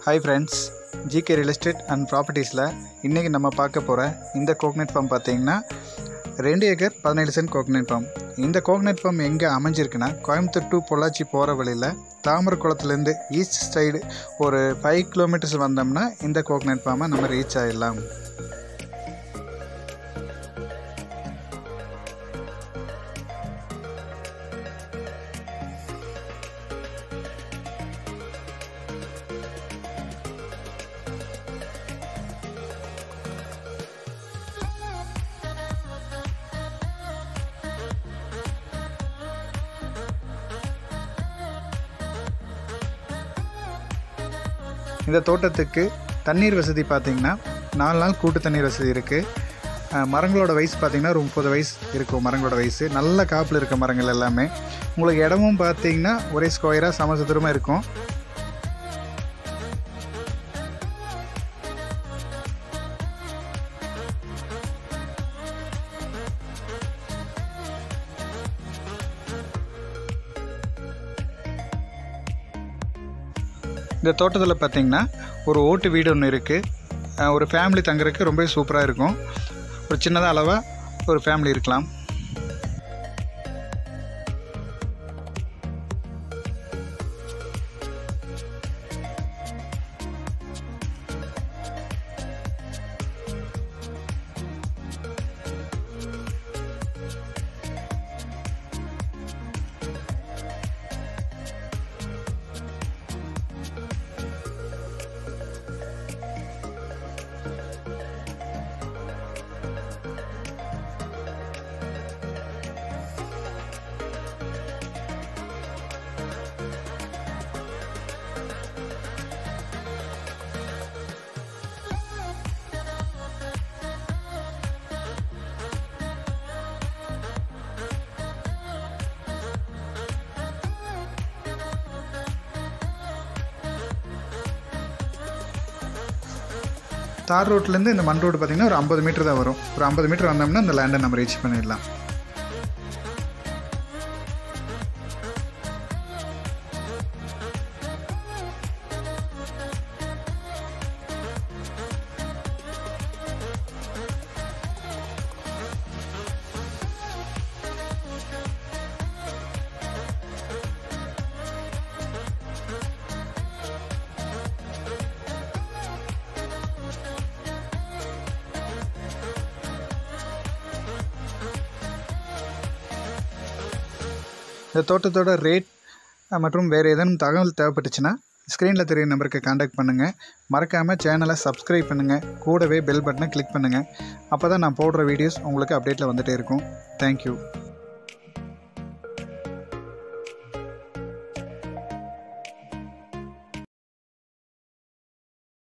hi friends GK real estate and ப்ராப்பர்ட்டிஸில் இன்றைக்கி நம்ம பார்க்க போகிற இந்த கோகனட் ஃபார்ம் பார்த்தீங்கன்னா ரெண்டு ஏக்கர் பதினேழு சென்ட் கோகனட் ஃபார்ம் இந்த கோகனட் ஃபார்ம் எங்கே அமைஞ்சிருக்குன்னா கோயம்புத்தூர் டு பொள்ளாச்சி போகிற வழியில் தாமரை குளத்துலேருந்து ஈஸ்ட் சைடு ஒரு ஃபைவ் கிலோமீட்டர்ஸ் வந்தோம்னா இந்த கோகனட் ஃபார்மை நம்ம ரீச் ஆகிடலாம் இந்த தோட்டத்துக்கு தண்ணீர் வசதி பார்த்திங்கன்னா நாலு நாள் கூட்டு தண்ணீர் வசதி இருக்குது மரங்களோட வயசு பார்த்திங்கன்னா ஒரு முப்பது வயசு இருக்கும் மரங்களோட வயசு நல்ல காப்பில் இருக்க மரங்கள் எல்லாமே உங்களுக்கு இடமும் பார்த்திங்கன்னா ஒரே ஸ்கொயராக சமசதுரமாக இருக்கும் இந்த தோட்டத்தில் பார்த்தீங்கன்னா ஒரு ஓட்டு வீடு ஒன்று இருக்குது ஒரு ஃபேமிலி தங்குறதுக்கு ரொம்ப சூப்பராக இருக்கும் ஒரு சின்னதாக அளவாக ஒரு ஃபேமிலி இருக்கலாம் தார் ரோட்லேருந்து இந்த மண் ரோடு பார்த்திங்கன்னா ஒரு ஐம்பது மீட்டர் தான் வரும் ஒரு ஐம்பது மீட்டர் வந்தோம்னா இந்த லேண்டை நம்ம ரீச் பண்ணிடலாம் இந்த தோட்டத்தோட ரேட் மற்றும் வேறு ஏதேனும் தகவல் தேவைப்பட்டுச்சுன்னா ஸ்க்ரீனில் தெரிய நம்பருக்கு காண்டாக்ட் பண்ணுங்கள் மறக்காமல் சேனலை சப்ஸ்கிரைப் பண்ணுங்கள் கூடவே பெல் பட்டனை கிளிக் பண்ணுங்கள் அப்போ தான் நான் போடுற வீடியோஸ் உங்களுக்கு அப்டேட்டில் வந்துகிட்டே இருக்கும் தேங்க்யூ